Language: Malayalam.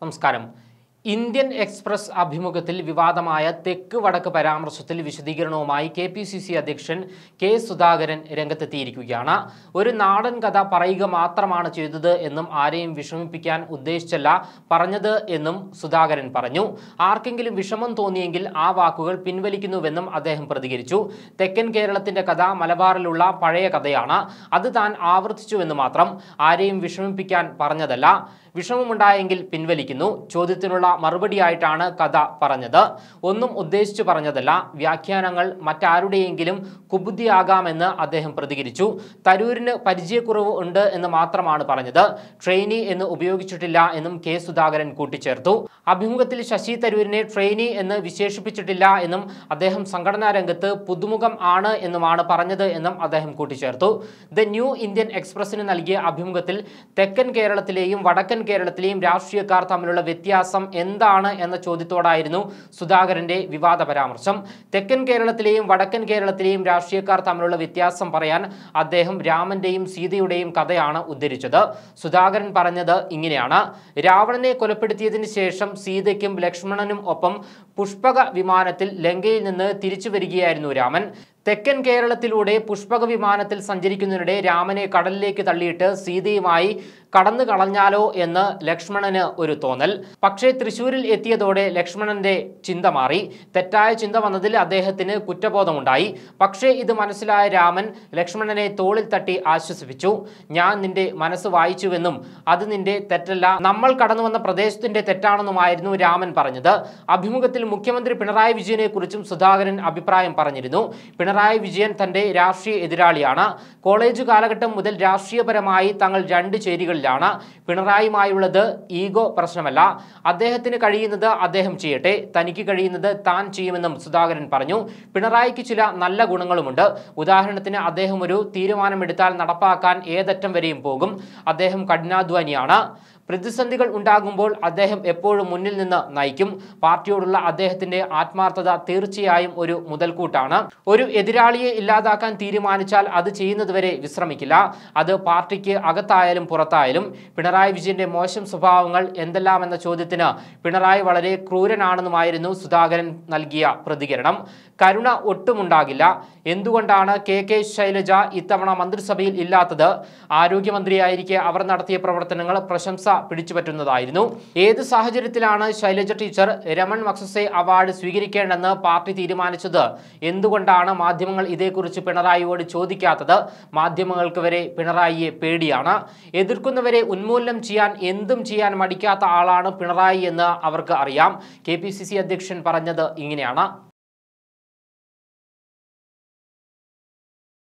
നമസ്കാരം ഇന്ത്യൻ എക്സ്പ്രസ് അഭിമുഖത്തിൽ വിവാദമായ തെക്ക് വടക്ക് പരാമർശത്തിൽ വിശദീകരണവുമായി കെ പി സി സി അധ്യക്ഷൻ കെ സുധാകരൻ രംഗത്തെത്തിയിരിക്കുകയാണ് ഒരു നാടൻ കഥ പറയുക മാത്രമാണ് ചെയ്തത് എന്നും ആരെയും വിഷമിപ്പിക്കാൻ ഉദ്ദേശിച്ചല്ല പറഞ്ഞത് എന്നും സുധാകരൻ പറഞ്ഞു ആർക്കെങ്കിലും വിഷമം തോന്നിയെങ്കിൽ ആ വാക്കുകൾ പിൻവലിക്കുന്നുവെന്നും അദ്ദേഹം പ്രതികരിച്ചു തെക്കൻ കേരളത്തിന്റെ കഥ മലബാറിലുള്ള പഴയ കഥയാണ് അത് താൻ ആവർത്തിച്ചുവെന്ന് മാത്രം ആരെയും വിഷമിപ്പിക്കാൻ പറഞ്ഞതല്ല വിഷമമുണ്ടായെങ്കിൽ പിൻവലിക്കുന്നു ചോദ്യത്തിനുള്ള മറുപടിയായിട്ടാണ് കഥ പറഞ്ഞത് ഒന്നും ഉദ്ദേശിച്ചു പറഞ്ഞതല്ല വ്യാഖ്യാനങ്ങൾ മറ്റാരുടെയെങ്കിലും കുബുദ്ധിയാകാമെന്ന് അദ്ദേഹം പ്രതികരിച്ചു തരൂരിന് പരിചയക്കുറവ് ഉണ്ട് എന്ന് മാത്രമാണ് പറഞ്ഞത് ട്രെയിനി എന്ന് ഉപയോഗിച്ചിട്ടില്ല എന്നും കെ സുധാകരൻ കൂട്ടിച്ചേർത്തു അഭിമുഖത്തിൽ ശശി തരൂരിനെ ട്രെയിനി എന്ന് വിശേഷിപ്പിച്ചിട്ടില്ല എന്നും അദ്ദേഹം സംഘടനാ രംഗത്ത് പുതുമുഖം ആണ് എന്നുമാണ് പറഞ്ഞത് എന്നും അദ്ദേഹം കൂട്ടിച്ചേർത്തു ദ ന്യൂ ഇന്ത്യൻ എക്സ്പ്രസിന് നൽകിയ അഭിമുഖത്തിൽ തെക്കൻ കേരളത്തിലെയും വടക്കൻ കേരളത്തിലെയും രാഷ്ട്രീയക്കാർ തമ്മിലുള്ള വ്യത്യാസം എന്താണ് എന്ന ചോദ്യത്തോടായിരുന്നു സുധാകരന്റെ വിവാദ പരാമർശം തെക്കൻ കേരളത്തിലെയും വടക്കൻ കേരളത്തിലെയും രാഷ്ട്രീയക്കാർ തമ്മിലുള്ള വ്യത്യാസം പറയാൻ അദ്ദേഹം രാമന്റെയും സീതയുടെയും കഥയാണ് ഉദ്ധരിച്ചത് സുധാകരൻ പറഞ്ഞത് ഇങ്ങനെയാണ് രാവണനെ കൊലപ്പെടുത്തിയതിന് ശേഷം സീതയ്ക്കും ലക്ഷ്മണനും ഒപ്പം പുഷ്പക വിമാനത്തിൽ ലങ്കയിൽ നിന്ന് തിരിച്ചു വരികയായിരുന്നു രാമൻ തെക്കൻ കേരളത്തിലൂടെ പുഷ്പക വിമാനത്തിൽ സഞ്ചരിക്കുന്നതിനിടെ രാമനെ കടലിലേക്ക് തള്ളിയിട്ട് സീതയുമായി കടന്നു കളഞ്ഞാലോ എന്ന് ലക്ഷ്മണന് ഒരു തോന്നൽ പക്ഷേ തൃശൂരിൽ എത്തിയതോടെ ലക്ഷ്മണന്റെ ചിന്ത മാറി തെറ്റായ ചിന്ത വന്നതിൽ അദ്ദേഹത്തിന് കുറ്റബോധമുണ്ടായി പക്ഷേ ഇത് മനസ്സിലായ രാമൻ ലക്ഷ്മണനെ തോളിൽ തട്ടി ആശ്വസിപ്പിച്ചു ഞാൻ നിന്റെ മനസ്സ് വായിച്ചുവെന്നും അത് നിന്റെ തെറ്റല്ല നമ്മൾ കടന്നു വന്ന പ്രദേശത്തിന്റെ തെറ്റാണെന്നുമായിരുന്നു രാമൻ പറഞ്ഞത് അഭിമുഖത്തിൽ മുഖ്യമന്ത്രി പിണറായി വിജയനെ കുറിച്ചും സുധാകരൻ അഭിപ്രായം പറഞ്ഞിരുന്നു പിണറായി വിജയൻ തന്റെ രാഷ്ട്രീയ എതിരാളിയാണ് കോളേജ് കാലഘട്ടം മുതൽ രാഷ്ട്രീയപരമായി തങ്ങൾ രണ്ട് ചേരികളിലാണ് പിണറായിയുമായുള്ളത് ഈഗോ പ്രശ്നമല്ല അദ്ദേഹത്തിന് കഴിയുന്നത് അദ്ദേഹം ചെയ്യട്ടെ തനിക്ക് കഴിയുന്നത് താൻ ചെയ്യുമെന്നും സുധാകരൻ പറഞ്ഞു പിണറായിക്ക് ചില നല്ല ഗുണങ്ങളുമുണ്ട് ഉദാഹരണത്തിന് അദ്ദേഹം ഒരു തീരുമാനമെടുത്താൽ നടപ്പാക്കാൻ ഏതറ്റം വരെയും പോകും അദ്ദേഹം കഠിനാധ്വാനിയാണ് പ്രതിസന്ധികൾ ഉണ്ടാകുമ്പോൾ അദ്ദേഹം എപ്പോഴും മുന്നിൽ നിന്ന് നയിക്കും പാർട്ടിയോടുള്ള അദ്ദേഹത്തിന്റെ ആത്മാർത്ഥത തീർച്ചയായും ഒരു മുതൽക്കൂട്ടാണ് ഒരു എതിരാളിയെ ഇല്ലാതാക്കാൻ തീരുമാനിച്ചാൽ അത് ചെയ്യുന്നതുവരെ വിശ്രമിക്കില്ല അത് പാർട്ടിക്ക് അകത്തായാലും പുറത്തായാലും പിണറായി വിജയന്റെ മോശം സ്വഭാവങ്ങൾ എന്തെല്ലാമെന്ന ചോദ്യത്തിന് പിണറായി വളരെ ക്രൂരനാണെന്നുമായിരുന്നു സുധാകരൻ നൽകിയ പ്രതികരണം കരുണ ഒട്ടുമുണ്ടാകില്ല എന്തുകൊണ്ടാണ് കെ കെ ശൈലജ ഇത്തവണ മന്ത്രിസഭയിൽ ഇല്ലാത്തത് ആരോഗ്യമന്ത്രിയായിരിക്കെ അവർ നടത്തിയ പ്രവർത്തനങ്ങൾ പ്രശംസ പിടിച്ചുപറ്റുന്നതായിരുന്നു ഏത് സാഹചര്യത്തിലാണ് Shailaja teacher Ramon Magsaysay award സ്വീകരിക്കേണ്ടെന്ന് പാർട്ടി തീരുമാനിച്ചത് എന്തുകൊണ്ടാണ് മാധ്യമങ്ങൾ ഇതേക്കുറിച്ച് പിണറായിയോട് ചോദിക്കാത്തത് മാധ്യമങ്ങൾക്ക് വരെ പിണറായിയെ പേടിയാണ് എതിർക്കുന്നവരെ ഉന്മൂലനം ചെയ്യാൻ എന്തും ചെയ്യാൻ മടിക്കാത്ത ആളാണ് പിണറായി എന്ന് അവർക്ക് അറിയാം കെ അധ്യക്ഷൻ പറഞ്ഞത് ഇങ്ങനെയാണ്